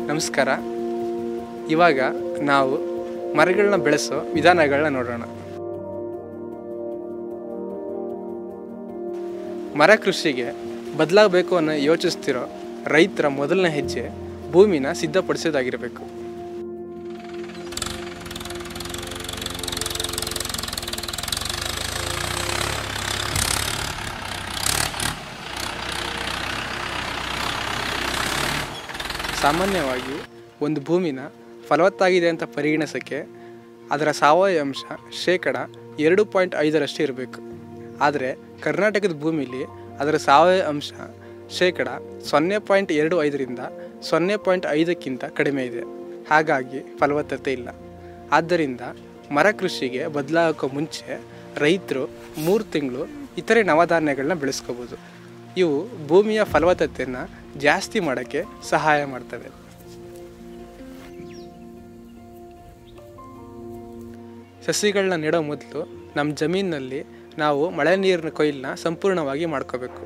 ನಮಸ್ಕಾರ ಇವಾಗ ನಾವು ಮರಗಳನ್ನ ಬೆಳೆಸೋ ವಿಧಾನಗಳನ್ನ ನೋಡೋಣ ಮರ ಕೃಷಿಗೆ ಬದಲಾಗಬೇಕು ಅನ್ನೋ ಯೋಚಿಸ್ತಿರೋ ರೈತರ ಮೊದಲನೇ ಹೆಜ್ಜೆ ಭೂಮಿನ ಸಿದ್ಧಪಡಿಸೋದಾಗಿರಬೇಕು ಸಾಮಾನ್ಯವಾಗಿ ಒಂದು ಭೂಮಿನ ಫಲವತ್ತಾಗಿದೆ ಅಂತ ಪರಿಗಣಿಸೋಕ್ಕೆ ಅದರ ಸಾವಯವ ಅಂಶ ಶೇಕಡ ಎರಡು ಪಾಯಿಂಟ್ ಐದರಷ್ಟು ಇರಬೇಕು ಆದರೆ ಕರ್ನಾಟಕದ ಭೂಮಿಲಿ ಅದರ ಸಾವಯವ ಅಂಶ ಶೇಕಡ ಸೊನ್ನೆ ಪಾಯಿಂಟ್ ಎರಡು ಐದರಿಂದ ಸೊನ್ನೆ ಪಾಯಿಂಟ್ ಐದಕ್ಕಿಂತ ಕಡಿಮೆ ಇದೆ ಹಾಗಾಗಿ ಫಲವತ್ತತೆ ಇಲ್ಲ ಆದ್ದರಿಂದ ಮರ ಕೃಷಿಗೆ ಬದಲಾಗೋಕ್ಕೂ ಮುಂಚೆ ರೈತರು ಮೂರು ತಿಂಗಳು ಇತರೆ ನವಧಾನ್ಯಗಳನ್ನ ಬೆಳೆಸ್ಕೋಬೋದು ಇವು ಭೂಮಿಯ ಫಲವತ್ತತೆಯನ್ನು ಜಾಸ್ತಿ ಮಾಡೋಕ್ಕೆ ಸಹಾಯ ಮಾಡ್ತವೆ ಸಸಿಗಳನ್ನ ನೆಡೋ ಮೊದಲು ನಮ್ಮ ಜಮೀನಿನಲ್ಲಿ ನಾವು ಮಳೆ ನೀರಿನ ಕೊಯ್ಲನ್ನ ಸಂಪೂರ್ಣವಾಗಿ ಮಾಡ್ಕೋಬೇಕು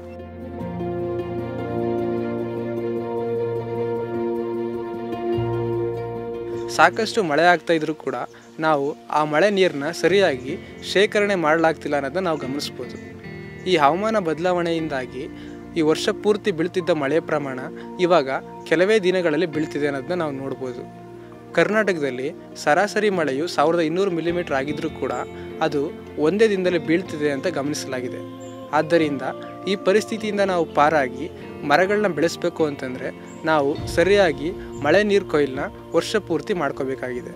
ಸಾಕಷ್ಟು ಮಳೆ ಆಗ್ತಾ ಇದ್ರೂ ಕೂಡ ನಾವು ಆ ಮಳೆ ನೀರನ್ನ ಸರಿಯಾಗಿ ಶೇಖರಣೆ ಮಾಡಲಾಗ್ತಿಲ್ಲ ಅನ್ನೋದನ್ನ ನಾವು ಗಮನಿಸ್ಬೋದು ಈ ಹವಾಮಾನ ಬದಲಾವಣೆಯಿಂದಾಗಿ ಈ ವರ್ಷ ಪೂರ್ತಿ ಬೀಳ್ತಿದ್ದ ಮಳೆಯ ಪ್ರಮಾಣ ಇವಾಗ ಕೆಲವೇ ದಿನಗಳಲ್ಲಿ ಬೀಳ್ತಿದೆ ಅನ್ನೋದನ್ನ ನಾವು ನೋಡ್ಬೋದು ಕರ್ನಾಟಕದಲ್ಲಿ ಸರಾಸರಿ ಮಳೆಯು ಸಾವಿರದ ಇನ್ನೂರು ಮಿಲಿಮೀಟರ್ ಆಗಿದ್ರೂ ಕೂಡ ಅದು ಒಂದೇ ದಿನದಲ್ಲಿ ಬೀಳ್ತಿದೆ ಅಂತ ಗಮನಿಸಲಾಗಿದೆ ಆದ್ದರಿಂದ ಈ ಪರಿಸ್ಥಿತಿಯಿಂದ ನಾವು ಪಾರಾಗಿ ಮರಗಳನ್ನ ಬೆಳೆಸಬೇಕು ಅಂತಂದರೆ ನಾವು ಸರಿಯಾಗಿ ಮಳೆ ನೀರು ಕೊಯ್ಲನ್ನ ವರ್ಷ ಪೂರ್ತಿ ಮಾಡ್ಕೋಬೇಕಾಗಿದೆ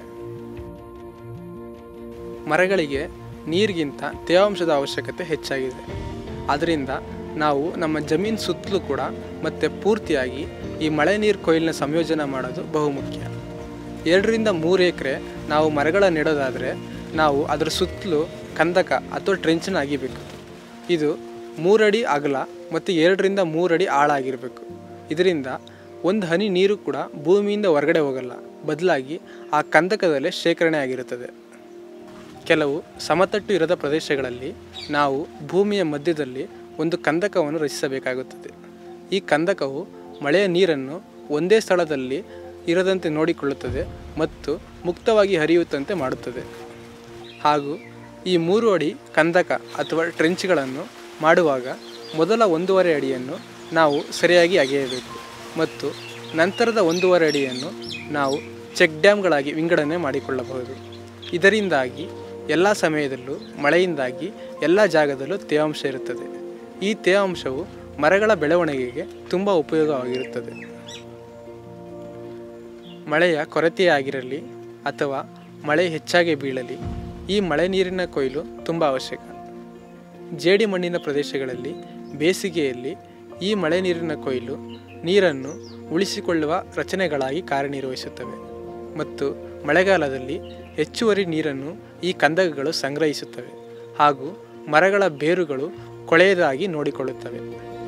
ಮರಗಳಿಗೆ ನೀರಿಗಿಂತ ತೇವಾಂಶದ ಅವಶ್ಯಕತೆ ಹೆಚ್ಚಾಗಿದೆ ಆದ್ದರಿಂದ ನಾವು ನಮ್ಮ ಜಮೀನು ಸುತ್ತಲೂ ಕೂಡ ಮತ್ತೆ ಪೂರ್ತಿಯಾಗಿ ಈ ಮಳೆ ನೀರು ಕೊಯ್ಲನ್ನ ಸಂಯೋಜನೆ ಮಾಡೋದು ಬಹುಮುಖ್ಯ ಎರಡರಿಂದ ಮೂರು ಎಕರೆ ನಾವು ಮರಗಳ ನೆಡೋದಾದರೆ ನಾವು ಅದರ ಸುತ್ತಲೂ ಕಂದಕ ಅಥವಾ ಟ್ರೆಂಚನ್ನ ಅಗಿಬೇಕು ಇದು ಮೂರಡಿ ಅಗಲ ಮತ್ತು ಎರಡರಿಂದ ಮೂರಡಿ ಆಳ ಆಗಿರಬೇಕು ಇದರಿಂದ ಒಂದು ಹನಿ ನೀರು ಕೂಡ ಭೂಮಿಯಿಂದ ಹೊರಗಡೆ ಹೋಗಲ್ಲ ಬದಲಾಗಿ ಆ ಕಂದಕದಲ್ಲೇ ಶೇಖರಣೆ ಆಗಿರುತ್ತದೆ ಕೆಲವು ಸಮತಟ್ಟು ಇರದ ಪ್ರದೇಶಗಳಲ್ಲಿ ನಾವು ಭೂಮಿಯ ಮಧ್ಯದಲ್ಲಿ ಒಂದು ಕಂದಕವನ್ನು ರಚಿಸಬೇಕಾಗುತ್ತದೆ ಈ ಕಂದಕವು ಮಳೆಯ ನೀರನ್ನು ಒಂದೇ ಸ್ಥಳದಲ್ಲಿ ಇರದಂತೆ ನೋಡಿಕೊಳ್ಳುತ್ತದೆ ಮತ್ತು ಮುಕ್ತವಾಗಿ ಹರಿಯುತ್ತಂತೆ ಮಾಡುತ್ತದೆ ಹಾಗೂ ಈ ಮೂರು ಅಡಿ ಕಂದಕ ಅಥವಾ ಟ್ರೆಂಚ್ಗಳನ್ನು ಮಾಡುವಾಗ ಮೊದಲ ಒಂದೂವರೆ ಅಡಿಯನ್ನು ನಾವು ಸರಿಯಾಗಿ ಅಗೆಯಬೇಕು ಮತ್ತು ನಂತರದ ಒಂದೂವರೆ ಅಡಿಯನ್ನು ನಾವು ಚೆಕ್ ಡ್ಯಾಮ್ಗಳಾಗಿ ವಿಂಗಡಣೆ ಮಾಡಿಕೊಳ್ಳಬಹುದು ಇದರಿಂದಾಗಿ ಎಲ್ಲ ಸಮಯದಲ್ಲೂ ಮಳೆಯಿಂದಾಗಿ ಎಲ್ಲ ಜಾಗದಲ್ಲೂ ತೇವಾಂಶ ಇರುತ್ತದೆ ಈ ತೇವಾಂಶವು ಮರಗಳ ಬೆಳವಣಿಗೆಗೆ ತುಂಬ ಉಪಯೋಗವಾಗಿರುತ್ತದೆ ಮಳೆಯ ಕೊರತೆಯಾಗಿರಲಿ ಅಥವಾ ಮಳೆ ಹೆಚ್ಚಾಗಿ ಬೀಳಲಿ ಈ ಮಳೆ ನೀರಿನ ಕೊಯ್ಲು ತುಂಬ ಅವಶ್ಯಕ ಜೇಡಿ ಮಣ್ಣಿನ ಪ್ರದೇಶಗಳಲ್ಲಿ ಬೇಸಿಗೆಯಲ್ಲಿ ಈ ಮಳೆ ನೀರಿನ ಕೊಯ್ಲು ನೀರನ್ನು ಉಳಿಸಿಕೊಳ್ಳುವ ರಚನೆಗಳಾಗಿ ಕಾರ್ಯನಿರ್ವಹಿಸುತ್ತವೆ ಮತ್ತು ಮಳೆಗಾಲದಲ್ಲಿ ಹೆಚ್ಚುವರಿ ನೀರನ್ನು ಈ ಕಂದಕಗಳು ಸಂಗ್ರಹಿಸುತ್ತವೆ ಹಾಗೂ ಮರಗಳ ಬೇರುಗಳು ಕೊಳೆಯದಾಗಿ ನೋಡಿಕೊಳ್ಳುತ್ತವೆ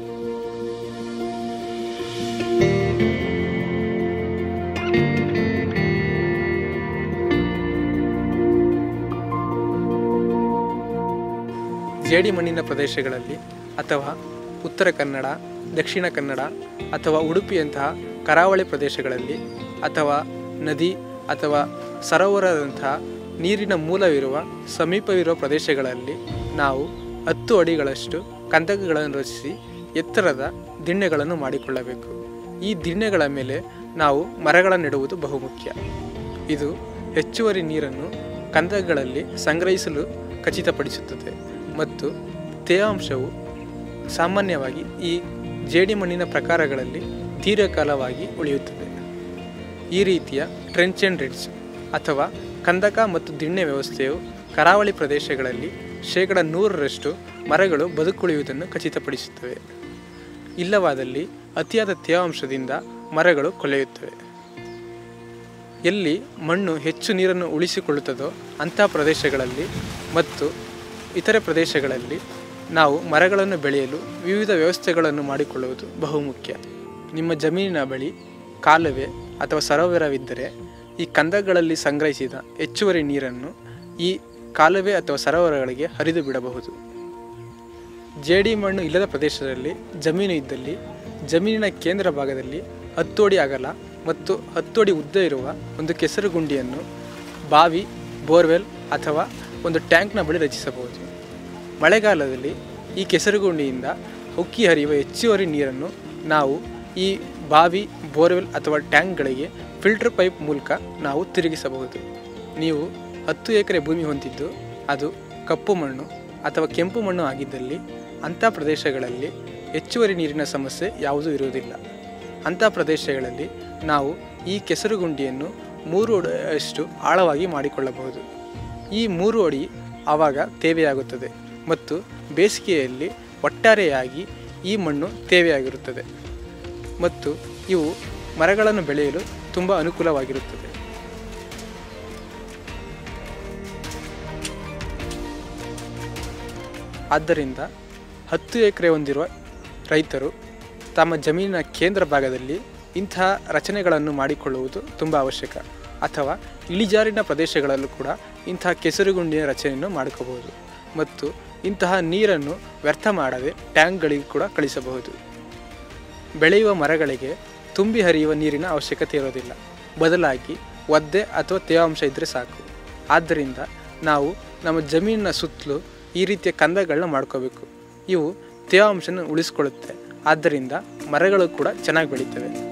ಜೇಡಿ ಮಣ್ಣಿನ ಪ್ರದೇಶಗಳಲ್ಲಿ ಅಥವಾ ಉತ್ತರ ಕನ್ನಡ ದಕ್ಷಿಣ ಕನ್ನಡ ಅಥವಾ ಉಡುಪಿಯಂತಹ ಕರಾವಳಿ ಪ್ರದೇಶಗಳಲ್ಲಿ ಅಥವಾ ನದಿ ಅಥವಾ ಸರೋವರದಂತಹ ನೀರಿನ ಮೂಲವಿರುವ ಸಮೀಪವಿರುವ ಪ್ರದೇಶಗಳಲ್ಲಿ ನಾವು ಹತ್ತು ಅಡಿಗಳಷ್ಟು ಕಂದಕಗಳನ್ನು ರಚಿಸಿ ಎತ್ತರದ ದಿಣ್ಣೆಗಳನ್ನು ಮಾಡಿಕೊಳ್ಳಬೇಕು ಈ ದಿಣ್ಣೆಗಳ ಮೇಲೆ ನಾವು ಮರಗಳ ನೆಡುವುದು ಬಹುಮುಖ್ಯ ಇದು ಹೆಚ್ಚುವರಿ ನೀರನ್ನು ಕಂದಕಗಳಲ್ಲಿ ಸಂಗ್ರಹಿಸಲು ಖಚಿತಪಡಿಸುತ್ತದೆ ಮತ್ತು ತೇವಾಂಶವು ಸಾಮಾನ್ಯವಾಗಿ ಈ ಜೇಡಿ ಮಣ್ಣಿನ ಪ್ರಕಾರಗಳಲ್ಲಿ ದೀರ್ಘಕಾಲವಾಗಿ ಉಳಿಯುತ್ತದೆ ಈ ರೀತಿಯ ಟ್ರೆಂಚ್ ಆ್ಯಂಡ್ ರಿಡ್ಜ್ ಅಥವಾ ಕಂದಕ ಮತ್ತು ದಿಣ್ಣೆ ವ್ಯವಸ್ಥೆಯು ಕರಾವಳಿ ಪ್ರದೇಶಗಳಲ್ಲಿ ಶೇಕಡ ನೂರರಷ್ಟು ಮರಗಳು ಬದುಕುಳಿಯುವುದನ್ನು ಖಚಿತಪಡಿಸುತ್ತವೆ ಇಲ್ಲವಾದಲ್ಲಿ ಅತಿಯಾದ ತೇವಾಂಶದಿಂದ ಮರಗಳು ಕೊಳೆಯುತ್ತವೆ ಎಲ್ಲಿ ಮಣ್ಣು ಹೆಚ್ಚು ನೀರನ್ನು ಉಳಿಸಿಕೊಳ್ಳುತ್ತದೋ ಅಂಥ ಪ್ರದೇಶಗಳಲ್ಲಿ ಮತ್ತು ಇತರೆ ಪ್ರದೇಶಗಳಲ್ಲಿ ನಾವು ಮರಗಳನ್ನು ಬೆಳೆಯಲು ವಿವಿಧ ವ್ಯವಸ್ಥೆಗಳನ್ನು ಮಾಡಿಕೊಳ್ಳುವುದು ಬಹುಮುಖ್ಯ ನಿಮ್ಮ ಜಮೀನಿನ ಬಳಿ ಕಾಲುವೆ ಅಥವಾ ಸರೋವರವಿದ್ದರೆ ಈ ಕಂದಗಳಲ್ಲಿ ಸಂಗ್ರಹಿಸಿದ ಹೆಚ್ಚುವರಿ ನೀರನ್ನು ಈ ಕಾಲುವೆ ಅಥವಾ ಸರೋವರಗಳಿಗೆ ಹರಿದು ಬಿಡಬಹುದು ಜೇಡಿ ಮಣ್ಣು ಇಲ್ಲದ ಪ್ರದೇಶದಲ್ಲಿ ಜಮೀನು ಇದ್ದಲ್ಲಿ ಜಮೀನಿನ ಕೇಂದ್ರ ಭಾಗದಲ್ಲಿ ಹತ್ತು ಅಡಿ ಅಗಲ ಮತ್ತು ಹತ್ತು ಅಡಿ ಉದ್ದ ಇರುವ ಒಂದು ಕೆಸರು ಗುಂಡಿಯನ್ನು ಬಾವಿ ಬೋರ್ವೆಲ್ ಅಥವಾ ಒಂದು ಟ್ಯಾಂಕ್ನ ಬಳಿ ರಚಿಸಬಹುದು ಮಳೆಗಾಲದಲ್ಲಿ ಈ ಕೆಸರುಗುಂಡಿಯಿಂದ ಉಕ್ಕಿ ಹರಿಯುವ ಹೆಚ್ಚುವರಿ ನೀರನ್ನು ನಾವು ಈ ಬಾವಿ ಬೋರ್ವೆಲ್ ಅಥವಾ ಟ್ಯಾಂಕ್ಗಳಿಗೆ ಫಿಲ್ಟರ್ ಪೈಪ್ ಮೂಲಕ ನಾವು ತಿರುಗಿಸಬಹುದು ನೀವು ಹತ್ತು ಎಕರೆ ಭೂಮಿ ಹೊಂದಿದ್ದು ಅದು ಕಪ್ಪು ಮಣ್ಣು ಅಥವಾ ಕೆಂಪು ಮಣ್ಣು ಆಗಿದ್ದಲ್ಲಿ ಅಂಥ ಪ್ರದೇಶಗಳಲ್ಲಿ ಹೆಚ್ಚುವರಿ ನೀರಿನ ಸಮಸ್ಯೆ ಯಾವುದೂ ಇರುವುದಿಲ್ಲ ಅಂಥ ಪ್ರದೇಶಗಳಲ್ಲಿ ನಾವು ಈ ಕೆಸರುಗುಂಡಿಯನ್ನು ಮೂರು ಅಡಿಯಷ್ಟು ಆಳವಾಗಿ ಮಾಡಿಕೊಳ್ಳಬಹುದು ಈ ಮೂರು ಅಡಿ ಆವಾಗ ತೇವೆಯಾಗುತ್ತದೆ ಮತ್ತು ಬೇಸಿಗೆಯಲ್ಲಿ ಒಟ್ಟಾರೆಯಾಗಿ ಈ ಮಣ್ಣು ತೇವೆಯಾಗಿರುತ್ತದೆ ಮತ್ತು ಇವು ಮರಗಳನ್ನು ಬೆಳೆಯಲು ತುಂಬ ಅನುಕೂಲವಾಗಿರುತ್ತದೆ ಆದ್ದರಿಂದ ಹತ್ತು ಎಕರೆ ಹೊಂದಿರುವ ರೈತರು ತಮ್ಮ ಜಮೀನಿನ ಕೇಂದ್ರ ಭಾಗದಲ್ಲಿ ಇಂತಹ ರಚನೆಗಳನ್ನು ಮಾಡಿಕೊಳ್ಳುವುದು ತುಂಬ ಅವಶ್ಯಕ ಅಥವಾ ಇಳಿಜಾರಿನ ಪ್ರದೇಶಗಳಲ್ಲೂ ಕೂಡ ಇಂತಹ ಕೆಸರುಗುಂಡಿಯ ರಚನೆಯನ್ನು ಮಾಡ್ಕೋಬಹುದು ಮತ್ತು ಇಂತಹ ನೀರನ್ನು ವ್ಯರ್ಥ ಮಾಡದೆ ಟ್ಯಾಂಕ್ಗಳಿಗೆ ಕೂಡ ಕಳಿಸಬಹುದು ಬೆಳೆಯುವ ಮರಗಳಿಗೆ ತುಂಬಿ ಹರಿಯುವ ನೀರಿನ ಅವಶ್ಯಕತೆ ಇರೋದಿಲ್ಲ ಬದಲಾಗಿ ಒದ್ದೆ ಅಥವಾ ತೇವಾಂಶ ಇದ್ದರೆ ಸಾಕು ಆದ್ದರಿಂದ ನಾವು ನಮ್ಮ ಜಮೀನಿನ ಸುತ್ತಲೂ ಈ ರೀತಿಯ ಕಂದಗಳನ್ನ ಮಾಡ್ಕೋಬೇಕು ಇವು ತೇವಾಂಶನ ಉಳಿಸ್ಕೊಳ್ಳುತ್ತೆ ಆದ್ದರಿಂದ ಮರಗಳು ಕೂಡ ಚೆನ್ನಾಗಿ ಬೆಳೀತವೆ